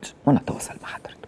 ونتواصل مع حضرتك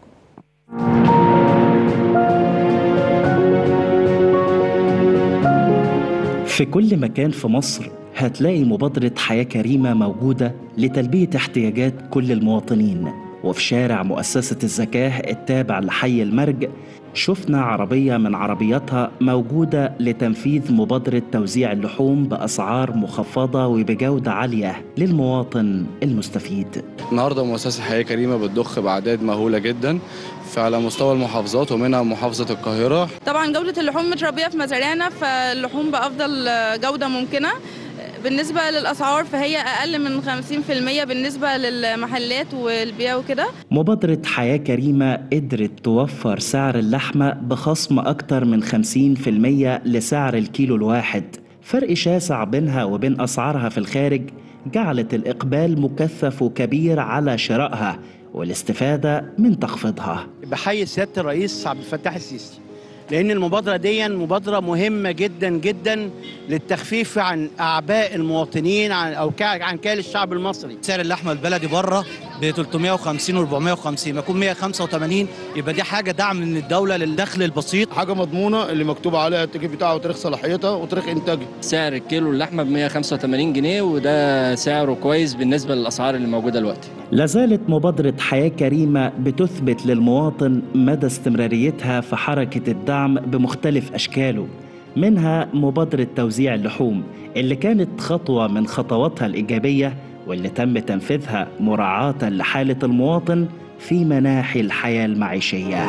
في كل مكان في مصر هتلاقي مبادرة حياة كريمة موجودة لتلبية احتياجات كل المواطنين وفي شارع مؤسسة الزكاة التابع لحي المرج شفنا عربية من عربياتها موجودة لتنفيذ مبادرة توزيع اللحوم بأسعار مخفضة وبجودة عالية للمواطن المستفيد النهارده مؤسسة حياة كريمة بتضخ بأعداد مهولة جدا على مستوى المحافظات ومنها محافظة القاهرة طبعا جودة اللحوم متربية في مزارعنا فاللحوم بأفضل جودة ممكنة بالنسبة للأسعار فهي أقل من 50% بالنسبة للمحلات والبيع وكده مبادرة حياة كريمة قدرت توفر سعر اللحمة بخصم أكتر من 50% لسعر الكيلو الواحد فرق شاسع بينها وبين أسعارها في الخارج جعلت الإقبال مكثف وكبير على شرائها والاستفادة من تخفيضها بحيي سياده الرئيس عبد الفتاح السيسي لان المبادره دي مبادره مهمه جدا جدا للتخفيف عن اعباء المواطنين عن او كا- عن كاهل الشعب المصري سعر اللحمه البلدي بره ب 350 و 450 ما يكون 185 يبقى دي حاجه دعم من الدوله للدخل البسيط حاجه مضمونه اللي مكتوب عليها التكليف بتاعها وتاريخ صلاحيتها وتاريخ انتاجها سعر الكيلو اللحمة ب 185 جنيه وده سعره كويس بالنسبة للأسعار اللي موجودة دلوقتي لازالت مبادرة حياة كريمة بتثبت للمواطن مدى استمراريتها في حركة الدعم بمختلف أشكاله منها مبادرة توزيع اللحوم اللي كانت خطوة من خطواتها الإيجابية واللي تم تنفيذها مراعاة لحالة المواطن في مناحي الحياة المعيشية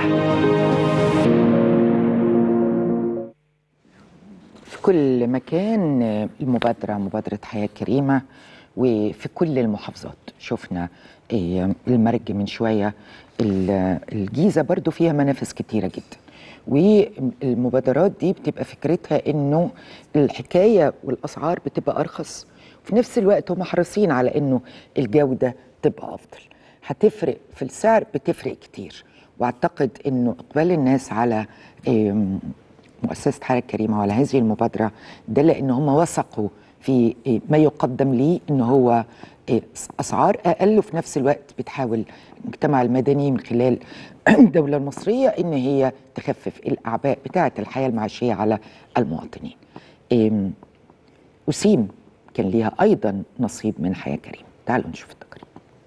في كل مكان المبادرة مبادرة حياة كريمة وفي كل المحافظات شفنا إيه، المرج من شوية ال- الجيزة برضو فيها منافس كتيرة جدا والمبادرات دي بتبقى فكرتها انه الحكاية والاسعار بتبقى ارخص وفي نفس الوقت هم حريصين على انه الجودة تبقى افضل هتفرق في السعر بتفرق كتير واعتقد انه اقبال الناس على إيه، مؤسسة حياة كريمة وعلى هذه المبادرة ده لأن هم وثقوا في إيه، ما يقدم ليه إن هو إيه، أسعار أقل وفي نفس الوقت بتحاول المجتمع المدني من خلال الدولة المصرية إن هي تخفف الأعباء بتاعة الحياة المعيشية على المواطنين إيه، وسيم كان ليها أيضا نصيب من حياة كريمة تعالوا نشوف التقرير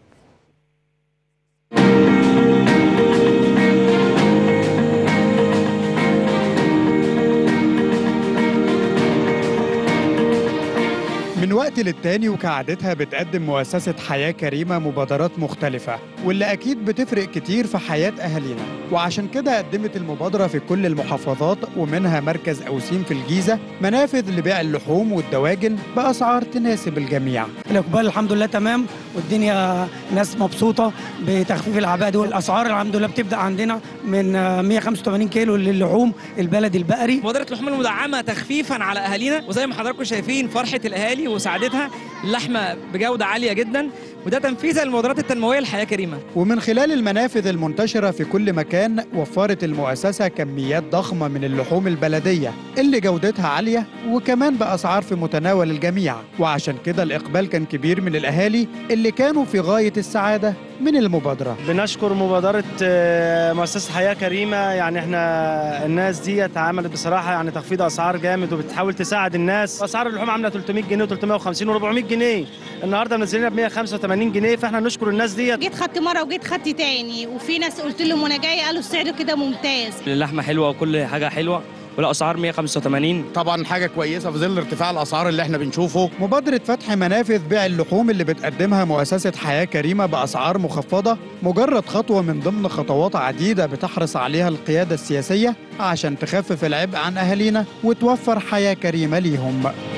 من وقت للتاني وكعادتها بتقدم مؤسسة حياة كريمة مبادرات مختلفة واللي أكيد بتفرق كتير في حياة أهالينا وعشان كده قدمت المبادرة في كل المحافظات ومنها مركز أوسيم في الجيزة منافذ لبيع اللحوم والدواجن بأسعار تناسب الجميع الاقبال الحمد لله تمام والدنيا ناس مبسوطه بتخفيف الاعباء دول الاسعار الحمد لله بتبدا عندنا من آه، 185 كيلو للحوم البلدي البقري مبادرة اللحوم المدعمة تخفيفا على أهالينا وزي ما حضراتكم شايفين فرحة الأهالي وسعادتها اللحمة بجودة عالية جدا وده تنفيذا للمبادرات التنموية لحياة كريمة ومن خلال المنافذ المنتشرة في كل مكان وفرت المؤسسة كميات ضخمة من اللحوم البلدية اللي جودتها عالية وكمان بأسعار في متناول الجميع وعشان كده الإقبال كان كبير من الأهالي اللي كانوا في غاية السعادة من المبادرة بنشكر مبادره آه، مؤسسه حياه كريمه يعني احنا الناس دي عملت بصراحه يعني تخفيض اسعار جامد وبتحاول تساعد الناس اسعار اللحوم عامله 300 جنيه و350 و400 جنيه النهارده منزلينها ب 185 جنيه فاحنا نشكر الناس دي جيت خدت مره وجيت خدت تاني وفي ناس قلت لهم وانا جايه قالوا السعر كده ممتاز اللحمة حلوة وكل حاجة حلوة والأسعار 185 طبعا حاجه كويسه في ظل ارتفاع الاسعار اللي احنا بنشوفه مبادرة فتح منافذ بيع اللحوم اللي بتقدمها مؤسسة حياة كريمة بأسعار مخفضة مجرد خطوة من ضمن خطوات عديدة بتحرص عليها القيادة السياسية عشان تخفف العبء عن أهالينا وتوفر حياة كريمة ليهم